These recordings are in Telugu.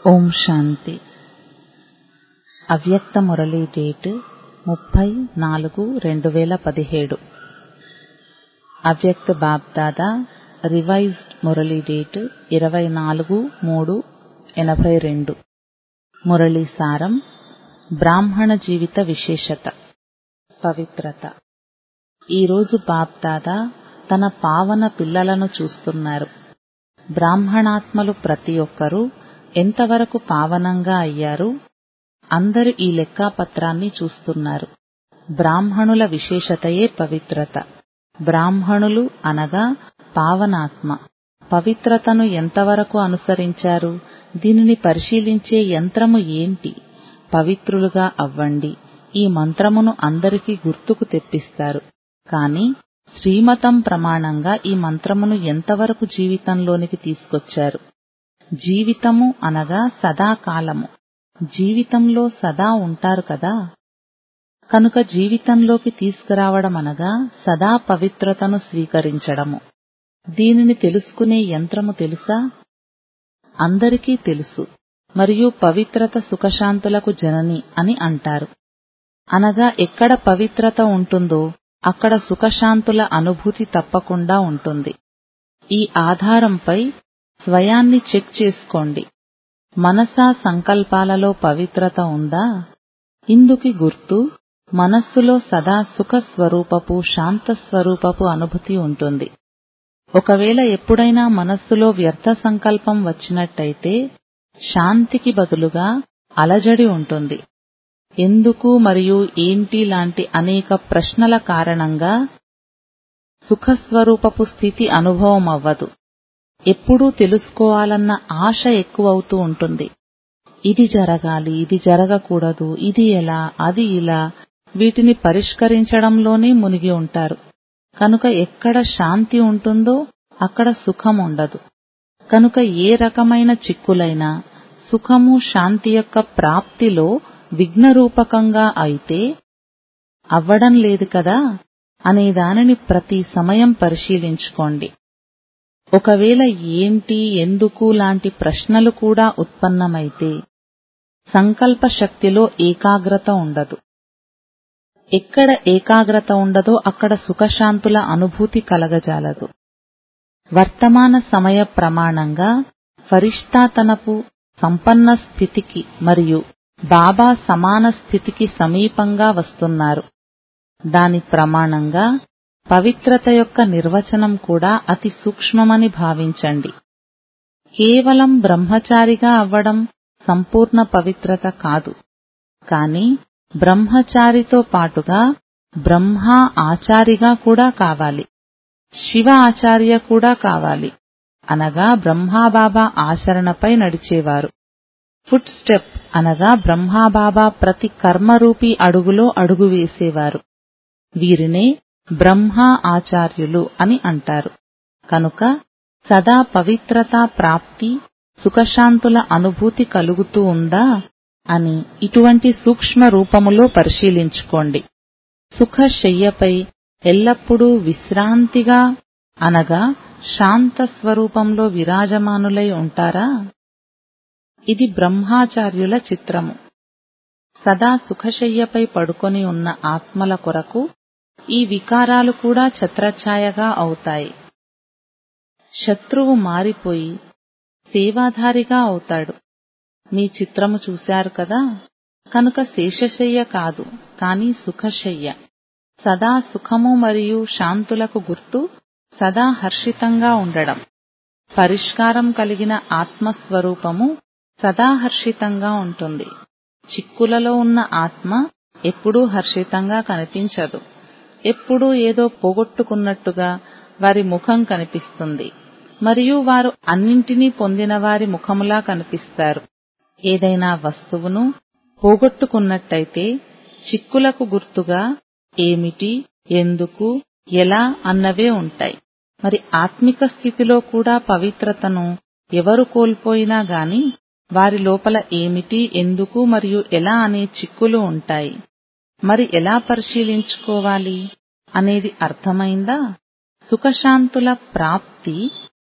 ఓం శాంతి అవ్యక్త మురళీ డేట్ ముప్పై నాలుగు రెండు వేల పదిహేడు అవ్యక్త బాబ్దాదా రివైజ్డ్ మురళీ డేట్ ఇరవై నాలుగు మూడు ఎనభై రెండు మురళీ సారం బ్రాహ్మణ జీవిత విశేషత పవిత్రత ఈరోజు బాబ్దాదా తన పావన పిల్లలను చూస్తున్నారు బ్రాహ్మణాత్మలు ప్రతి ఒక్కరూ ఎంతవరకు పావనంగా అయ్యారు అందరూ ఈ లెక్కాపత్రాన్ని చూస్తున్నారు బ్రాహ్మణుల విశేషతయే పవిత్రత బ్రాహ్మణులు అనగా పావనాత్మ పవిత్రతను ఎంతవరకు అనుసరించారు దీనిని పరిశీలించే యంత్రము ఏంటి పవిత్రులుగా అవ్వండి ఈ మంత్రమును అందరికీ గుర్తుకు తెప్పిస్తారు కాని శ్రీమతం ప్రమాణంగా ఈ మంత్రమును ఎంతవరకు జీవితంలోనికి తీసుకొచ్చారు జీవితము అనగా సదాకాలము జీవితంలో సదా ఉంటారు కదా కనుక జీవితంలోకి తీసుకురావడం అనగా సదా పవిత్రతను స్వీకరించడము దీనిని తెలుసుకునే యంత్రము తెలుసా అందరికీ తెలుసు మరియు పవిత్రత సుఖశాంతులకు జనని అని అంటారు అనగా ఎక్కడ పవిత్రత ఉంటుందో అక్కడ సుఖశాంతుల అనుభూతి తప్పకుండా ఉంటుంది ఈ ఆధారంపై స్వయాన్ని చెక్ చేసుకోండి మనసా సంకల్పాలలో పవిత్రత ఉందా ఇందుకి గుర్తు మనస్సులో సదా సుఖ స్వరూపపు శాంత స్వరూపపు అనుభూతి ఉంటుంది ఒకవేళ ఎప్పుడైనా మనస్సులో వ్యర్థ సంకల్పం వచ్చినట్టయితే శాంతికి బదులుగా అలజడి ఉంటుంది ఎందుకు మరియు ఏంటి లాంటి అనేక ప్రశ్నల కారణంగా సుఖస్వరూపపు స్థితి అనుభవం అవ్వదు ఎప్పుడూ తెలుసుకోవాలన్న ఆశ ఎక్కువవుతూ ఉంటుంది ఇది జరగాలి ఇది జరగకూడదు ఇది ఎలా అది ఇలా వీటిని పరిష్కరించడంలోనే మునిగి ఉంటారు కనుక ఎక్కడ శాంతి ఉంటుందో అక్కడ సుఖం ఉండదు కనుక ఏ రకమైన చిక్కులైనా సుఖము శాంతి యొక్క ప్రాప్తిలో విఘ్నరూపకంగా అయితే అవ్వడం లేదు కదా అనే దానిని ప్రతి సమయం పరిశీలించుకోండి ఒకవేళ ఏంటి ఎందుకు లాంటి ప్రశ్నలు కూడా ఉత్పన్నమైతే సంకల్ప శక్తిలో ఏకాగ్రత ఉండదు ఎక్కడ ఏకాగ్రత ఉండదో అక్కడ సుఖశాంతుల అనుభూతి కలగజాలదు వర్తమాన సమయ ప్రమాణంగా ఫరిష్తా తనపు సంపన్న స్థితికి మరియు బాబా సమాన స్థితికి సమీపంగా వస్తున్నారు దాని ప్రమాణంగా పవిత్రత యొక్క నిర్వచనం కూడా అతి సూక్ష్మమని భావించండి కేవలం బ్రహ్మచారిగా అవ్వడం సంపూర్ణ పవిత్రత కాదు కాని బ్రహ్మచారితో పాటుగా బ్రహ్మ ఆచారిగా కూడా కావాలి శివ ఆచార్య కూడా కావాలి అనగా బ్రహ్మాబాబా ఆచరణపై నడిచేవారు ఫుట్ స్టెప్ అనగా బ్రహ్మాబాబా ప్రతి కర్మరూపీ అడుగులో అడుగు వేసేవారు వీరినే బ్రహ్మ ఆచార్యులు అని అంటారు కనుక సదా పవిత్రతా ప్రాప్తి సుఖశాంతుల అనుభూతి కలుగుతూ ఉందా అని ఇటువంటి సూక్ష్మ రూపములో పరిశీలించుకోండి సుఖశయ్యపై ఎల్లప్పుడూ విశ్రాంతిగా అనగా శాంత స్వరూపంలో విరాజమానులై ఉంటారా ఇది బ్రహ్మాచార్యుల చిత్రము సదా సుఖశయ్యపై పడుకొని ఉన్న ఆత్మల కొరకు ఈ వికారాలు కూడా ఛత్రఛాయగా అవుతాయి శత్రువు మారిపోయి సేవాధారిగా అవుతాడు మీ చిత్రము చూశారు కదా కనుక శేషశయ్య కాదు కాని సుఖశయ్య సదా సుఖము మరియు శాంతులకు గుర్తు సదా హర్షితంగా ఉండడం పరిష్కారం కలిగిన ఆత్మస్వరూపము సదా హర్షితంగా ఉంటుంది చిక్కులలో ఉన్న ఆత్మ ఎప్పుడూ హర్షితంగా కనిపించదు ఎప్పుడూ ఏదో పోగొట్టుకున్నట్టుగా వారి ముఖం కనిపిస్తుంది మరియు వారు అన్నింటినీ పొందిన వారి ముఖములా కనిపిస్తారు ఏదైనా వస్తువును పోగొట్టుకున్నట్టయితే చిక్కులకు గుర్తుగా ఏమిటి ఎందుకు ఎలా అన్నవే ఉంటాయి మరి ఆత్మిక స్థితిలో కూడా పవిత్రతను ఎవరు కోల్పోయినా గాని వారి లోపల ఏమిటి ఎందుకు మరియు ఎలా అనే చిక్కులు ఉంటాయి మరి ఎలా పరిశీలించుకోవాలి అనేది అర్థమైందా సుఖశాంతుల ప్రాప్తి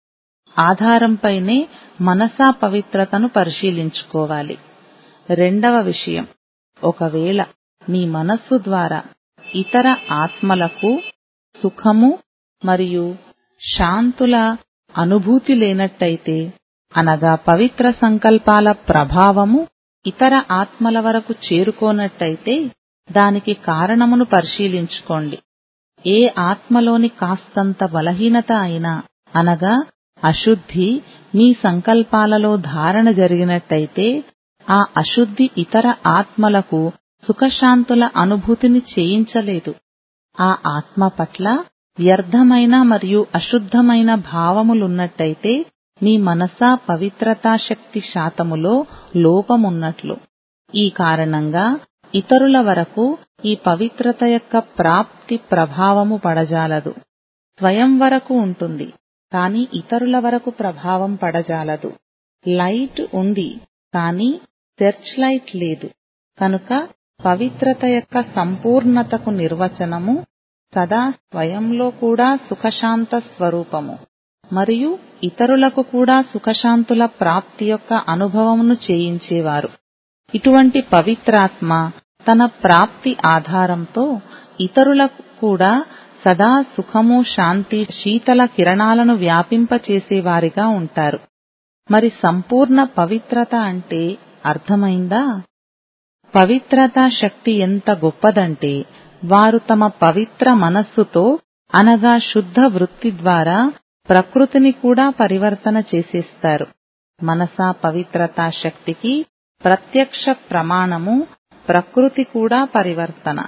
ఆధారంపైనే మనసా పవిత్రతను పరిశీలించుకోవాలి రెండవ విషయం ఒకవేళ మీ మనస్సు ద్వారా ఇతర ఆత్మలకు సుఖము మరియు శాంతుల అనుభూతి లేనట్టయితే అనగా పవిత్ర సంకల్పాల ప్రభావము ఇతర ఆత్మల వరకు చేరుకోనట్టయితే దానికి కారణమును పరిశీలించుకోండి ఏ ఆత్మలోని కాస్తంత బలహీనత అయినా అనగా అశుద్ధి మీ సంకల్పాలలో ధారణ జరిగినట్టయితే ఆ అశుద్ధి ఇతర ఆత్మలకు సుఖశాంతుల అనుభూతిని చేయించలేదు ఆ ఆత్మ పట్ల వ్యర్థమైన మరియు అశుద్ధమైన భావములున్నట్టయితే మీ మనసా పవిత్రతా శక్తి శాతములో లోపమున్నట్లు ఈ కారణంగా ఇతరుల వరకు ఈ పవిత్రత యొక్క ప్రాప్తి ప్రభావము పడజాలదు స్వయం వరకు ఉంటుంది కాని ఇతరుల వరకు ప్రభావం పడజాలదు లైట్ ఉంది కాని సెర్చ్ లైట్ లేదు కనుక పవిత్రత యొక్క సంపూర్ణతకు నిర్వచనము సదా స్వయంలో కూడా సుఖశాంత స్వరూపము మరియు ఇతరులకు కూడా సుఖశాంతుల ప్రాప్తి యొక్క అనుభవమును చేయించేవారు ఇటువంటి పవిత్రాత్మ తన ప్రాప్తి ఆధారంతో ఇతరులకు కూడా సదా సుఖము శాంతి శీతల కిరణాలను వ్యాపింపచేసేవారిగా ఉంటారు మరి సంపూర్ణ పవిత్రత అంటే అర్థమైందా పవిత్రతా శక్తి ఎంత గొప్పదంటే వారు తమ పవిత్ర మనస్సుతో అనగా శుద్ధ వృత్తి ద్వారా ప్రకృతిని కూడా పరివర్తన చేసేస్తారు మనసా పవిత్రతా శక్తికి ప్రత్యక్ష ప్రమాణము ప్రకృతి కూడా పరివర్తన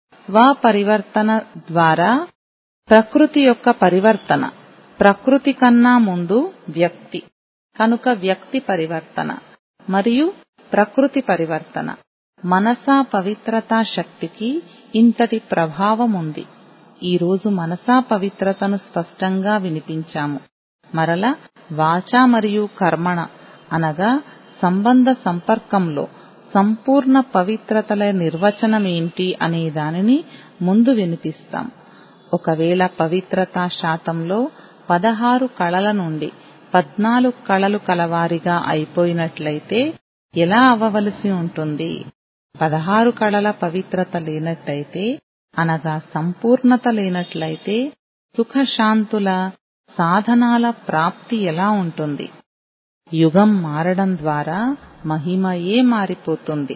స్వపరివర్తన ద్వారా ప్రకృతి యొక్క పరివర్తన ప్రకృతి కన్నా ముందు వ్యక్తి కనుక వ్యక్తి పరివర్తన మరియు ప్రకృతి పరివర్తన మనసా పవిత్రతా శక్తికి ఇంతటి ప్రభావం ఉంది ఈరోజు మనసా పవిత్రతను స్పష్టంగా వినిపించాము మరల వాచ మరియు కర్మణ అనగా సంబంధ సంపర్కంలో సంపూర్ణ పవిత్రతల నిర్వచనమేంటి అనే దానిని ముందు వినిపిస్తాం ఒకవేళ పవిత్రతా శాతంలో పదహారు కళల నుండి పద్నాలుగు కళలు కలవారిగా అయిపోయినట్లయితే ఎలా అవ్వవలసి ఉంటుంది పదహారు కళల పవిత్రత లేనట్టయితే అనగా సంపూర్ణత లేనట్లయితే సుఖశాంతుల సాధనాల ప్రాప్తి ఎలా ఉంటుంది యుగం మారడం ద్వారా మహిమయే మారిపోతుంది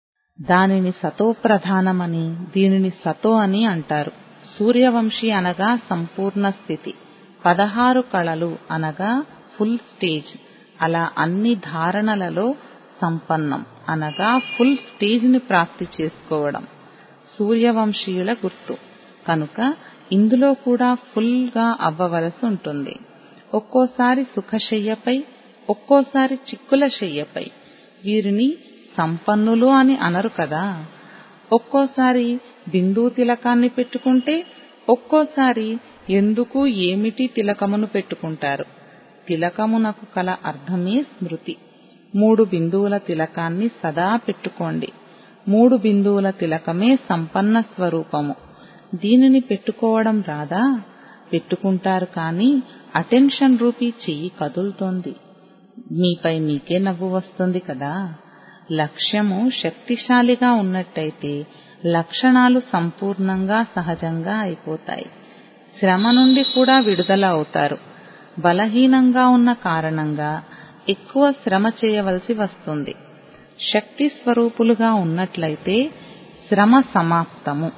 దానిని సతో ప్రధానమని దీనిని సతో అని అంటారు సూర్యవంశీ అనగా సంపూర్ణ స్థితి పదహారు కళలు అనగా ఫుల్ స్టేజ్ అలా అన్ని ధారణలలో సంపన్నం అనగా ఫుల్ స్టేజ్ ని ప్రాప్తి చేసుకోవడం సూర్యవంశీయుల గుర్తు కనుక ఇందులో కూడా ఫుల్ గా అవ్వవలసి ఉంటుంది ఒక్కోసారి సుఖశయ్యపై ఒక్కోసారి చిక్కుల శయ్యపై వీరిని సంపన్నులు అని అనరు కదా ఒక్కోసారి బిందు తిలకాన్ని పెట్టుకుంటే ఒక్కోసారి ఎందుకు ఏమిటి తిలకమును పెట్టుకుంటారు తిలకమునకు కల అర్థమే స్మృతి మూడు బిందువుల తిలకాన్ని సదా పెట్టుకోండి మూడు బిందువుల తిలకమే సంపన్న స్వరూపము దీనిని పెట్టుకోవడం రాదా పెట్టుకుంటారు కానీ అటెన్షన్ రూపీ చెయ్యి కదులుతోంది మీపై మీకే నవ్వు వస్తుంది కదా లక్ష్యము శక్తిశాలిగా ఉన్నట్టయితే లక్షణాలు సంపూర్ణంగా సహజంగా అయిపోతాయి శ్రమ నుండి కూడా విడుదల అవుతారు బలహీనంగా ఉన్న కారణంగా ఎక్కువ శ్రమ చేయవలసి వస్తుంది శక్తి స్వరూపులుగా ఉన్నట్లయితే శ్రమ సమాప్తము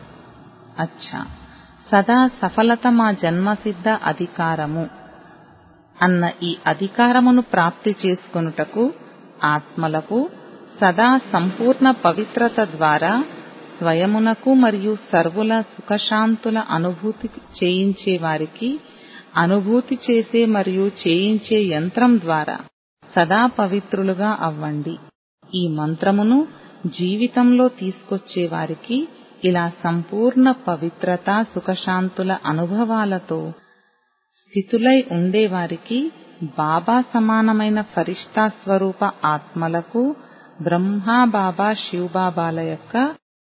అచ్చా సదా సఫలత మా జన్మసిద్ధ అధికారము అన్న ఈ అధికారమును ప్రాప్తి చేసుకొనుటకు ఆత్మలకు సదా సంపూర్ణ పవిత్రత ద్వారా స్వయమునకు మరియు సర్వుల సుఖశాంతుల అనుభూతి చేయించే వారికి అనుభూతి చేసే మరియు చేయించే యంత్రం ద్వారా సదా పవిత్రులుగా అవ్వండి ఈ మంత్రమును జీవితంలో తీసుకొచ్చే వారికి ఇలా సంపూర్ణ పవిత్రత సుఖశాంతుల అనుభవాలతో స్థితులై ఉండేవారికి బాబా సమానమైన ఫరిష్తా స్వరూప ఆత్మలకు బ్రహ్మా బాబా శివబాబాల యొక్క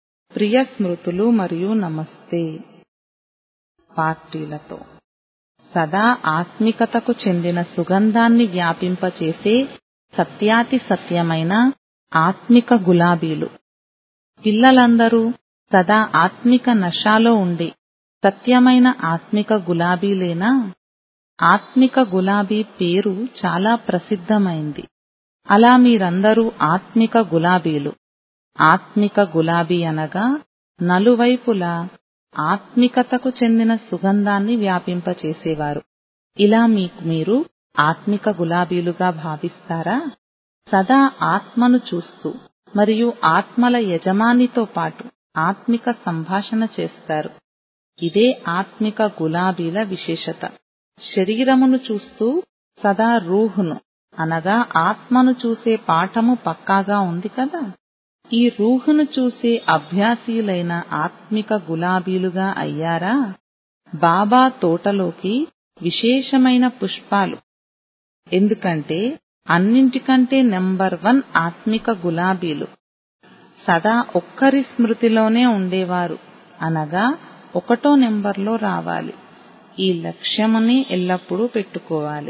ప్రియ స్మృతులు మరియు నమస్తే పార్టీలతో సదా ఆత్మికతకు చెందిన సుగంధాన్ని వ్యాపింపచేసే సత్యాతి సత్యమైన ఆత్మిక గులాబీలు పిల్లలందరూ సదా ఆత్మిక నశాలో ఉండి సత్యమైన ఆత్మిక గులాబీలేనా ఆత్మిక గులాబీ పేరు చాలా ప్రసిద్ధమైంది అలా మీరందరూ ఆత్మిక గులాబీలు ఆత్మిక గులాబీ అనగా నలువైపులా ఆత్మికతకు చెందిన సుగంధాన్ని వ్యాపింపచేసేవారు ఇలా మీకు మీరు ఆత్మిక గులాబీలుగా భావిస్తారా సదా ఆత్మను చూస్తూ మరియు ఆత్మల యజమానితో పాటు ఆత్మిక సంభాషణ చేస్తారు ఇదే ఆత్మిక గులాబీల విశేషత శరీరమును చూస్తూ సదా రూహును అనగా ఆత్మను చూసే పాఠము పక్కాగా ఉంది కదా ఈ రూహును చూసే అభ్యాసీలైన ఆత్మిక గులాబీలుగా అయ్యారా బాబా తోటలోకి విశేషమైన పుష్పాలు ఎందుకంటే అన్నింటికంటే నెంబర్ వన్ ఆత్మిక గులాబీలు సదా ఒక్కరి స్మృతిలోనే ఉండేవారు అనగా ఒకటో నెంబర్లో రావాలి ఈ లక్ష్యముని ఎల్లప్పుడూ పెట్టుకోవాలి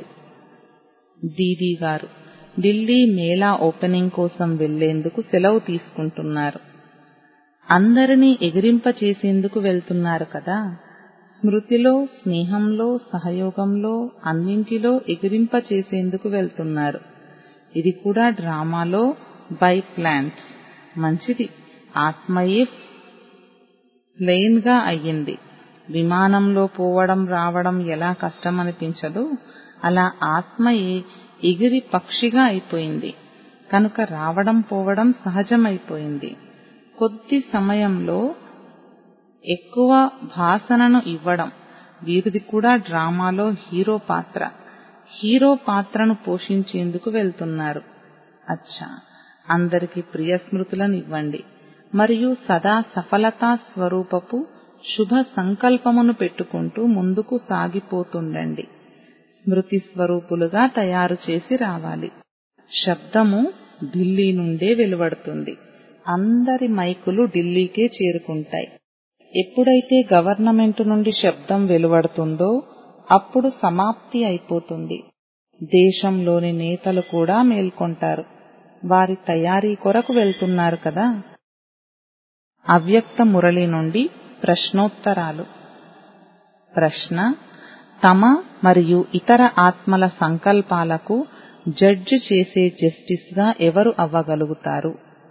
దీదీ గారు ఢిల్లీ మేళా ఓపెనింగ్ కోసం వెళ్లేందుకు సెలవు తీసుకుంటున్నారు అందరినీ ఎగిరింపచేసేందుకు వెళ్తున్నారు కదా స్మృతిలో స్నేహంలో సహయోగంలో అన్నింటిలో ఎగిరింపచేసేందుకు వెళ్తున్నారు ఇది కూడా డ్రామాలో బై ప్లాన్స్ మంచిది ఆత్మయే ప్లెయిన్ గా అయ్యింది విమానంలో పోవడం రావడం ఎలా కష్టమనిపించదో అలా ఆత్మయే ఎగిరి పక్షిగా అయిపోయింది కనుక రావడం పోవడం సహజమైపోయింది కొద్ది సమయంలో ఎక్కువ భాసనను ఇవ్వడం వీరిది కూడా డ్రామాలో హీరో పాత్ర హీరో పాత్రను పోషించేందుకు వెళ్తున్నారు అచ్చా అందరికి ప్రియ స్మృతులను ఇవ్వండి మరియు సదా సఫలతా స్వరూపపు శుభ సంకల్పమును పెట్టుకుంటూ ముందుకు సాగిపోతుండండి స్మృతి స్వరూపులుగా తయారు చేసి రావాలి శబ్దము ఢిల్లీ నుండే వెలువడుతుంది అందరి మైకులు ఢిల్లీకే చేరుకుంటాయి ఎప్పుడైతే గవర్నమెంట్ నుండి శబ్దం వెలువడుతుందో అప్పుడు సమాప్తి అయిపోతుంది దేశంలోని నేతలు కూడా మేల్కొంటారు వారి తయారీ కొరకు వెళ్తున్నారు కదా అవ్యక్త మురళి నుండి ప్రశ్నోత్తరాలు ప్రశ్న తమ మరియు ఇతర ఆత్మల సంకల్పాలకు జడ్జి చేసే జస్టిస్ గా ఎవరు అవ్వగలుగుతారు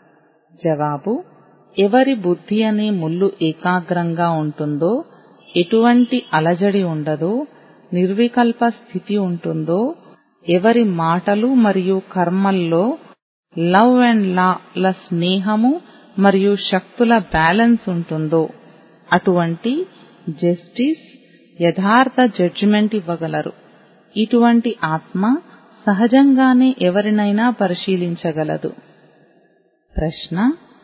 జవాబు ఎవరి బుద్ధి అనే ముళ్ళు ఏకాగ్రంగా ఉంటుందో ఎటువంటి అలజడి ఉండదో నిర్వికల్ప స్థితి ఉంటుందో ఎవరి మాటలు మరియు కర్మల్లో లవ్ అండ్ లా స్నేహము మరియు శక్తుల బ్యాలెన్స్ ఉంటుందో అటువంటి జస్టిస్ యథార్థ జడ్జిమెంట్ ఇవ్వగలరు ఇటువంటి ఆత్మ సహజంగానే ఎవరినైనా పరిశీలించగలదు ప్రశ్న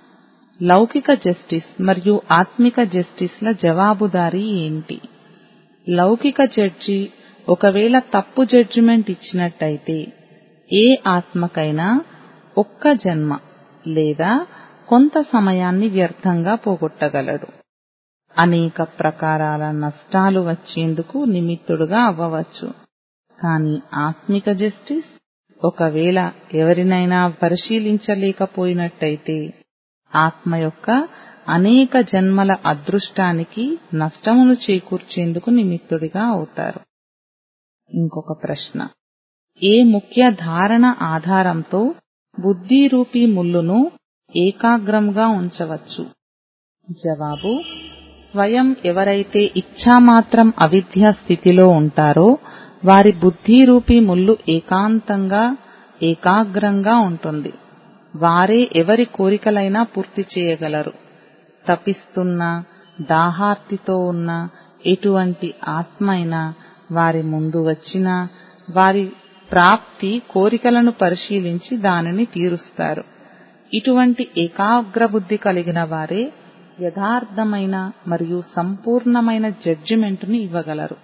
లౌకిక జస్టిస్ మరియు ఆత్మిక జస్టిస్ల జవాబుదారీ ఏంటి లౌకిక జడ్జి ఒకవేళ తప్పు జడ్జిమెంట్ ఇచ్చినట్టయితే ఏ ఆత్మకైనా ఒక్క జన్మ లేదా కొంత సమయాన్ని వ్యర్థంగా పోగొట్టగలడు అనేక ప్రకారాల నష్టాలు వచ్చేందుకు నిమిత్తుడుగా అవ్వవచ్చు కానీ ఆత్మిక జస్టిస్ ఒకవేళ ఎవరినైనా పరిశీలించలేకపోయినట్టయితే ఆత్మ యొక్క అనేక జన్మల అదృష్టానికి నష్టమును చేకూర్చేందుకు నిమిత్తుడిగా అవుతారు ఇంకొక ప్రశ్న ఏ ముఖ్య ధారణ ఆధారంతో బుద్ధిరూపీ ముళ్ళును ఏకాగ్రంగా ఉంచవచ్చు జవాబు స్వయం ఎవరైతే ఇచ్ఛామాత్రం అవిద్య స్థితిలో ఉంటారో వారి బుద్ధిరూపీ ముళ్ళు ఏకాంతంగా ఏకాగ్రంగా ఉంటుంది వారే ఎవరి కోరికలైనా పూర్తి చేయగలరు తపిస్తున్న దాహార్తితో ఉన్న ఎటువంటి ఆత్మ అయినా వారి ముందు వచ్చినా వారి ప్రాప్తి కోరికలను పరిశీలించి దానిని తీరుస్తారు ఇటువంటి ఏకాగ్ర బుద్ధి కలిగిన వారే యథార్థమైన మరియు సంపూర్ణమైన జడ్జిమెంటుని ఇవ్వగలరు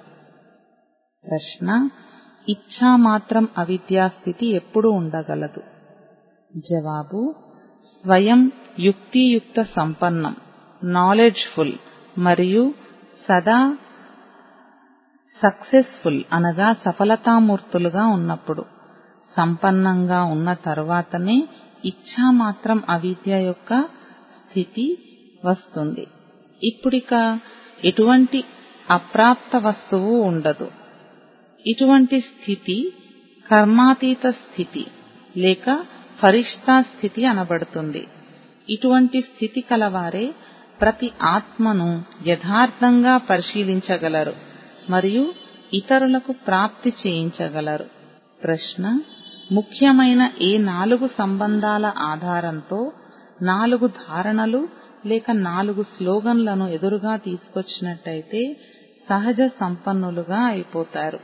ప్రశ్న ఇచ్ఛామాత్రం అవిద్యాస్థితి ఎప్పుడు ఉండగలదు జవాబు స్వయం యుక్తియుక్త సంపన్నం నాలెడ్జ్ఫుల్ మరియు సదా సక్సెస్ఫుల్ అనగా సఫలతామూర్తులుగా ఉన్నప్పుడు సంపన్నంగా ఉన్న తర్వాతనే ఇచ్ఛామాత్రం అవిద్య యొక్క స్థితి వస్తుంది ఇప్పుడిక ఎటువంటి అప్రాప్త వస్తువు ఉండదు ఇటువంటి స్థితి కర్మాతీత స్థితి లేక ఫరిష్తా స్థితి అనబడుతుంది ఇటువంటి స్థితి కలవారే ప్రతి ఆత్మను యథార్థంగా పరిశీలించగలరు మరియు ఇతరులకు ప్రాప్తి చేయించగలరు ప్రశ్న ముఖ్యమైన ఏ నాలుగు సంబంధాల ఆధారంతో నాలుగు ధారణలు లేక నాలుగు స్లోగన్లను ఎదురుగా తీసుకొచ్చినట్టయితే సహజ సంపన్నులుగా అయిపోతారు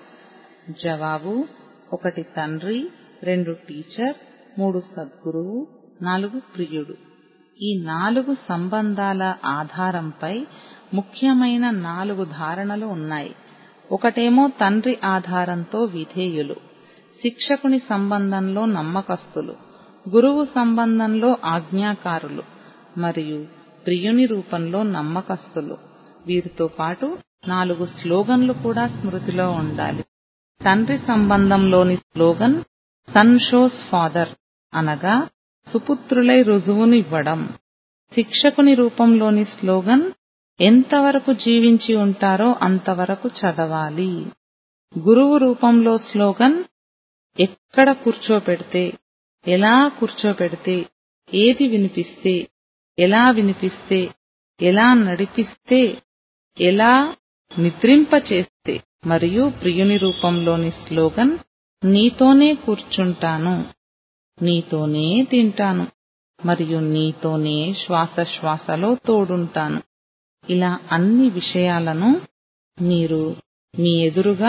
జవాబు ఒకటి తండ్రి రెండు టీచర్ మూడు సద్గురువు నాలుగు ప్రియుడు ఈ నాలుగు సంబంధాల ఆధారంపై ముఖ్యమైన నాలుగు ధారణలు ఉన్నాయి ఒకటేమో తండ్రి ఆధారంతో విధేయులు శిక్షకుని సంబంధంలో నమ్మకస్తులు గురువు సంబంధంలో ఆజ్ఞాకారులు మరియు ప్రియుని రూపంలో నమ్మకస్తులు వీరితో పాటు నాలుగు స్లోగన్లు కూడా స్మృతిలో ఉండాలి తండ్రి సంబంధంలోని స్లోగన్ సన్ షోస్ ఫాదర్ అనగా సుపుత్రులై రుజువును ఇవ్వడం శిక్షకుని రూపంలోని స్లోగన్ ఎంతవరకు జీవించి ఉంటారో అంతవరకు చదవాలి గురువు రూపంలో స్లోగన్ ఎక్కడ కూర్చోపెడితే ఎలా కూర్చోపెడితే ఏది వినిపిస్తే ఎలా వినిపిస్తే ఎలా నడిపిస్తే ఎలా నిద్రింపచేస్తే మరియు ప్రియుని రూపంలోని స్లోగన్ నీతోనే కూర్చుంటాను నీతోనే తింటాను మరియు నీతోనే శ్వాస శ్వాసలో తోడుంటాను ఇలా అన్ని విషయాలను మీరు మీ ఎదురుగా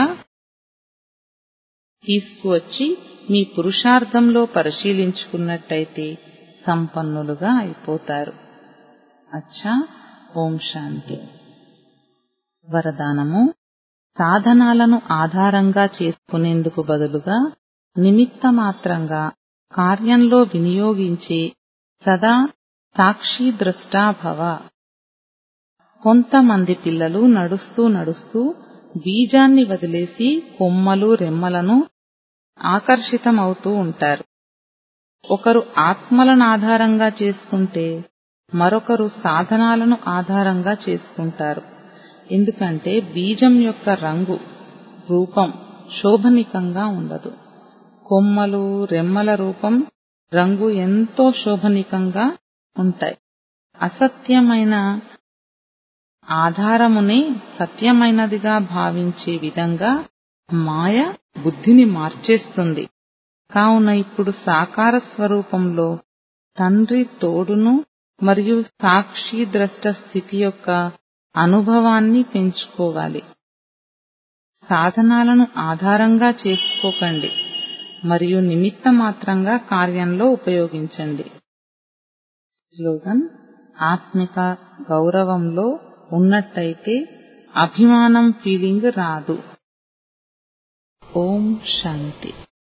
తీసుకువచ్చి మీ పురుషార్థంలో పరిశీలించుకున్నట్టయితే సంపన్నులుగా అయిపోతారు అచ్చా ఓం శాంతి వరదానము సాధనాలను ఆధారంగా చేసుకునేందుకు బదులుగా నిమిత్త మాత్రంగా కార్యంలో వినియోగించే సదా సాక్షి ద్రష్టాభవ కొంతమంది పిల్లలు నడుస్తూ నడుస్తూ బీజాన్ని వదిలేసి కొమ్మలు రెమ్మలను ఆకర్షితమవుతూ ఉంటారు ఒకరు ఆత్మలను ఆధారంగా చేసుకుంటే మరొకరు సాధనాలను ఆధారంగా చేసుకుంటారు ఎందుకంటే బీజం యొక్క రంగు రూపం శోభనికంగా ఉండదు కొమ్మలు రెమ్మల రూపం రంగు ఎంతో శోభనికంగా ఉంటాయి అసత్యమైన ఆధారమునే సత్యమైనదిగా భావించే విధంగా మాయ బుద్ధిని మార్చేస్తుంది కావున ఇప్పుడు సాకార స్వరూపంలో తండ్రి తోడును మరియు సాక్షి ద్రష్ట స్థితి యొక్క అనుభవాన్ని పెంచుకోవాలి సాధనాలను ఆధారంగా చేసుకోకండి మరియు నిమిత్త మాత్రంగా కార్యంలో ఉపయోగించండి స్లోగన్ ఆత్మిక గౌరవంలో ఉన్నట్టయితే అభిమానం ఫీలింగ్ రాదు ఓం శాంతి